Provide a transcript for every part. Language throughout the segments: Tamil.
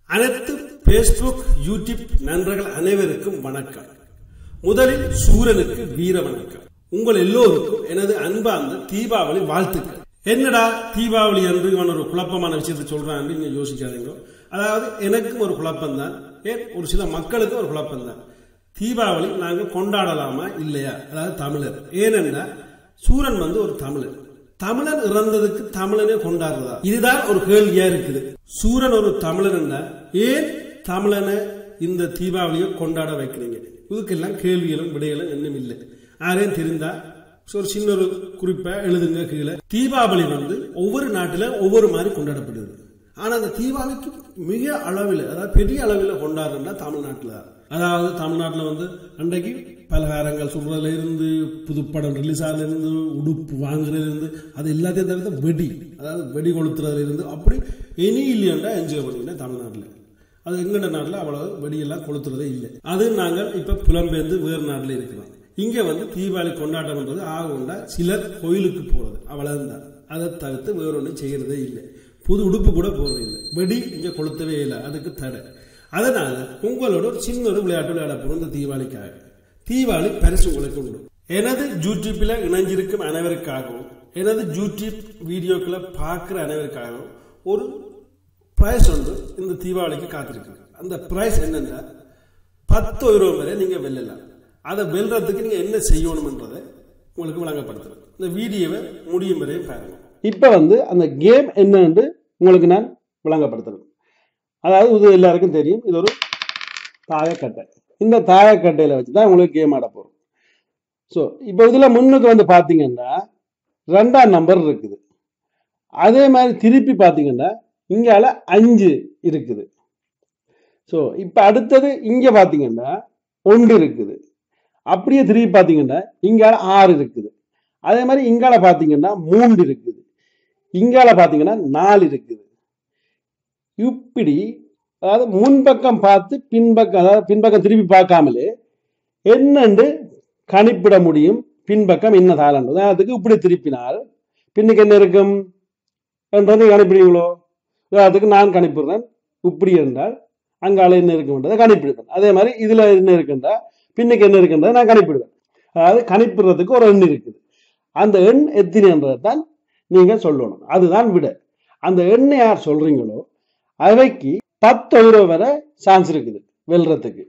அனைத்து பேஸ்புக் யூடியூப் நண்பர்கள் அனைவருக்கும் வணக்கம் முதலில் சூரனுக்கு வீர வணக்கம் உங்கள் எல்லோருக்கும் எனது அன்பார்ந்த தீபாவளி வாழ்த்துக்கள் என்னடா தீபாவளி அன்று இவன் ஒரு குழப்பமான விஷயத்தை சொல்றான் நீங்க யோசிக்காதீங்க அதாவது எனக்கும் ஒரு குழப்பம் தான் ஏன் ஒரு சில மக்களுக்கு ஒரு குழப்பம் தான் தீபாவளி நாங்கள் கொண்டாடலாமா இல்லையா அதாவது தமிழர் ஏனென்றா சூரன் வந்து ஒரு தமிழர் தமிழன் இறந்ததுக்கு தமிழனே கொண்டாடுறதா இதுதான் ஒரு கேள்வியா இருக்குது சூரன் ஒரு தமிழன் ஏன் தமிழனை இந்த தீபாவளியை கொண்டாட வைக்கிறீங்க இதுக்கெல்லாம் கேள்விகளும் விடைகளும் இன்னும் இல்லை யாரையும் தெரிந்தா ஒரு சின்ன ஒரு குறிப்பா எழுதுங்க கீழே தீபாவளி வந்து ஒவ்வொரு நாட்டில ஒவ்வொரு மாதிரி கொண்டாடப்படுது ஆனா அந்த தீபாவளிக்கு மிக அளவில் அதாவது பெரிய அளவில் கொண்டாடுறா தமிழ்நாட்டில் அதாவது தமிழ்நாட்டில் வந்து அன்றைக்கு பலகாரங்கள் சுடுறதுல இருந்து புதுப்படம் ரிலீஸ் ஆகிறதுல இருந்து உடுப்பு வாங்குறதுல இருந்து அது எல்லாத்தையும் தவிர்த்து வெடி அதாவது வெடி கொளுத்துறதுல இருந்து அப்படி எனி இல்லையாண்டா என்ஜாய் பண்ணிட்டேன் தமிழ்நாட்டில் அது எங்கட நாட்டில் அவ்வளவு வெடியெல்லாம் கொளுத்துறதே இல்லை அது நாங்கள் இப்ப புலம்பெயர்ந்து வேறு நாட்டில் இருக்கிறோம் இங்க வந்து தீபாவளி கொண்டாட்டம்ன்றது ஆகும்டா சிலர் கோயிலுக்கு போறது அவ்வளவுதான் அதை தவிர்த்து வேற ஒன்றும் செய்யறதே இல்லை புது உடுப்பு கூட போறது இல்லை வெடி இங்க கொளுத்தவே இல்லை அதுக்கு தடை அதனால உங்களோட ஒரு சின்ன ஒரு விளையாட்டு விளையாட போறோம் இந்த தீபாவளிக்காக தீபாவளி பரிசு உங்களுக்கு உண்டு எனது யூடியூப்ல இணைஞ்சிருக்கும் அனைவருக்காகவும் எனது யூடியூப் வீடியோக்களை பார்க்கிற அனைவருக்காகவும் ஒரு பிரைஸ் ஒன்று இந்த தீபாவளிக்கு காத்திருக்கு அந்த பிரைஸ் என்னன்னா பத்து ரூபா வரை நீங்க வெல்லலாம் அதை வெல்றதுக்கு நீங்க என்ன செய்யணும்ன்றதை உங்களுக்கு வழங்கப்படுத்துறேன் இந்த வீடியோவை முடியும் வரையும் பாருங்க இப்ப வந்து அந்த கேம் என்னன்னு உங்களுக்கு நான் விளங்கப்படுத்துறேன் அதாவது இது எல்லாருக்கும் தெரியும் இது ஒரு தாயக்கட்டை இந்த தாயக்கட்டையில வச்சு தான் உங்களுக்கு கேம் ஆட போறோம் ஸோ இப்போ இதுல முன்னுக்கு வந்து பாத்தீங்கன்னா ரெண்டாம் நம்பர் இருக்குது அதே மாதிரி திருப்பி பாத்தீங்கன்னா இங்கால அஞ்சு இருக்குது ஸோ இப்போ அடுத்தது இங்கே பார்த்தீங்கன்னா ஒன்று இருக்குது அப்படியே திருப்பி பார்த்தீங்கன்னா இங்கால ஆறு இருக்குது அதே மாதிரி இங்கால பார்த்தீங்கன்னா மூன்று இருக்குது இங்கால பார்த்தீங்கன்னா நாலு இருக்குது இப்படி அதாவது முன்பக்கம் பார்த்து பின்பக்கம் அதாவது பின்பக்கம் திருப்பி பார்க்காமலே என்னண்டு கணிப்பிட முடியும் பின்பக்கம் என்ன தாளண்டு உதாரணத்துக்கு இப்படி திருப்பினால் பின்னுக்கு என்ன இருக்கும் என்றதை கணிப்பிடுவீங்களோ உதாரணத்துக்கு நான் கணிப்பிடுறேன் இப்படி என்றால் அங்கால என்ன இருக்குன்றதை கணிப்பிடுவேன் அதே மாதிரி இதுல என்ன இருக்குன்றா பின்னுக்கு என்ன இருக்குன்றதை நான் கணிப்பிடுவேன் அதாவது கணிப்பிடுறதுக்கு ஒரு எண் இருக்குது அந்த எண் எத்தனைன்றதை தான் நீங்க சொல்லணும் அதுதான் விட அந்த எண்ணை யார் சொல்றீங்களோ அவைக்கு பத்து ரூபா வரை சான்ஸ் இருக்குது வெல்றதுக்கு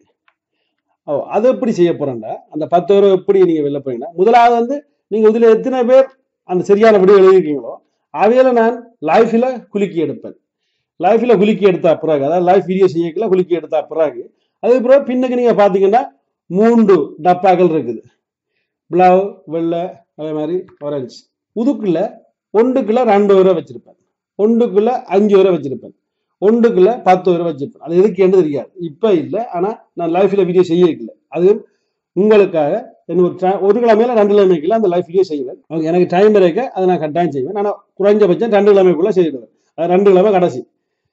ஓ அது எப்படி செய்ய போறேன்டா அந்த பத்து ரூபா எப்படி நீங்க வெளில போறீங்கன்னா முதலாவது வந்து நீங்க இதுல எத்தனை பேர் அந்த சரியான விட எழுதிருக்கீங்களோ அவையில நான் லைஃப்ல குலுக்கி எடுப்பேன் லைஃப்ல குலுக்கி எடுத்த பிறகு அதாவது லைஃப் வீடியோ செய்யக்கல குலுக்கி எடுத்த பிறகு அதுக்கு பிறகு பின்னுக்கு நீங்க பாத்தீங்கன்னா மூன்று டப்பாக்கள் இருக்குது பிளவ் வெள்ளை அதே மாதிரி ஆரஞ்சு உதுக்குள்ள ஒன்றுக்குள்ள ரெண்டு ரூபா வச்சிருப்பேன் ஒன்றுக்குள்ள அஞ்சு ரூபா வச்சிருப்பேன் ஒன்றுக்குள்ள பத்து ரூபா வச்சிருப்பேன் அது எதுக்கு என்று தெரியாது இப்ப இல்லை ஆனா நான் லைஃப்ல வீடியோ செய்ய இருக்கல அது உங்களுக்காக என்ன ஒரு ti- ஒரு கிழமையில ரெண்டு கிழமைக்குள்ள அந்த லைஃப் வீடியோ செய்வேன் அவங்க எனக்கு டைம் இருக்க அதை நான் கட்டாயம் செய்வேன் ஆனால் குறைஞ்சபட்சம் ரெண்டு கிழமைக்குள்ள செய்திடுவேன் அது ரெண்டு கிழமை கடைசி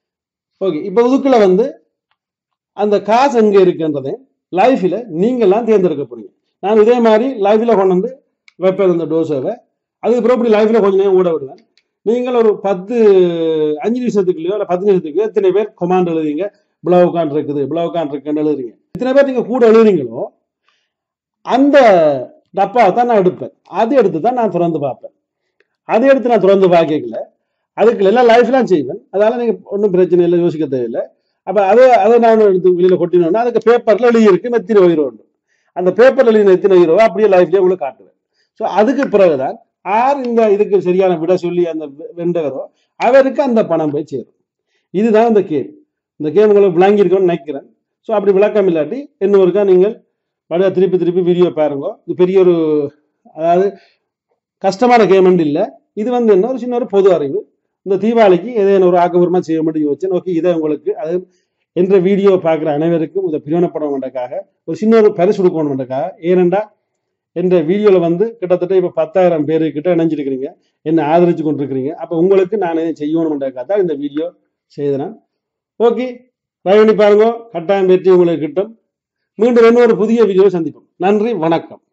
ஓகே இப்போ இதுக்குள்ள வந்து அந்த காசு எங்க இருக்குன்றதை லைஃப்ல நீங்கெல்லாம் தேர்ந்தெடுக்க போறீங்க நான் இதே மாதிரி லைஃப்ல கொண்டு வந்து வைப்பேன் இந்த டோஸவை அதுக்கப்புறம் இப்படி லைஃப்ல கொஞ்ச நேரம் ஓட விடுவேன் நீங்கள் ஒரு பத்து அஞ்சு நிமிஷத்துக்குள்ளயோ இல்லை பத்து நிமிஷத்துக்குள்ளயோ எத்தனை பேர் கொமாண்ட் எழுதுறீங்க பிளவுகான் இருக்குது பிளவுகான் இருக்குன்னு எழுதுறீங்க எத்தனை பேர் நீங்க கூட எழுதுறீங்களோ அந்த டப்பாவை தான் நான் எடுப்பேன் அது எடுத்து தான் நான் திறந்து பார்ப்பேன் அதை எடுத்து நான் திறந்து பார்க்கல அதுக்கு எல்லாம் லைஃப்லாம் செய்வேன் அதனால நீங்க ஒன்றும் பிரச்சனை இல்லை யோசிக்க தேவையில்லை அப்ப அதை அதை நான் எடுத்து வெளியில கொட்டினோம்னா அதுக்கு பேப்பர்ல எழுதியிருக்கு எத்தனை உயிரோண்டு அந்த பேப்பர்ல எழுதின எத்தனை உயிரோ அப்படியே லைஃப்லயே உங்களுக்கு காட்டுவேன் ஸோ அதுக்கு பிறகுதான் யார் இந்த இதுக்கு சரியான விட சொல்லி அந்த வெ- வென்றவரோ அவருக்கு அந்த பணம் போய் சேரும் இதுதான் இந்த கேம் இந்த கேம் உங்களுக்கு விளங்கியிருக்கோம்னு நினைக்கிறேன் ஸோ அப்படி விளக்கம் இல்லாட்டி இன்னொருக்கா நீங்கள் மறுபடியும் திருப்பி திருப்பி வீடியோ பாருங்க இது பெரிய ஒரு அதாவது கஷ்டமான கேம் இல்லை இது வந்து என்ன ஒரு சின்ன ஒரு பொது அறிவு இந்த தீபாவளிக்கு ஏதேனும் ஒரு ஆக்கப்பூர்வமாக செய்ய மட்டும் யோசிச்சேன் ஓகே இதை உங்களுக்கு அது என்ற வீடியோ பார்க்குற அனைவருக்கும் இதை பிரயோஜனப்பட வேண்டக்காக ஒரு சின்ன ஒரு பரிசு கொடுக்கணும் வேண்டக்காக ஏனெண்டா என்ற வீடியோவில் வந்து கிட்டத்தட்ட இப்போ பத்தாயிரம் பேரு கிட்ட இணைஞ்சிருக்கிறீங்க என்னை ஆதரிச்சு கொண்டிருக்கிறீங்க அப்போ உங்களுக்கு நான் எதை செய்யணும்ன்றக்காக தான் இந்த வீடியோ செய்தேன் ஓகே ட்ரை பண்ணி பாருங்க கட்டாயம் வெற்றி உங்களுக்கு கிட்டும் மீண்டும் இன்னொரு புதிய வீடியோவை சந்திப்போம் நன்றி வணக்கம்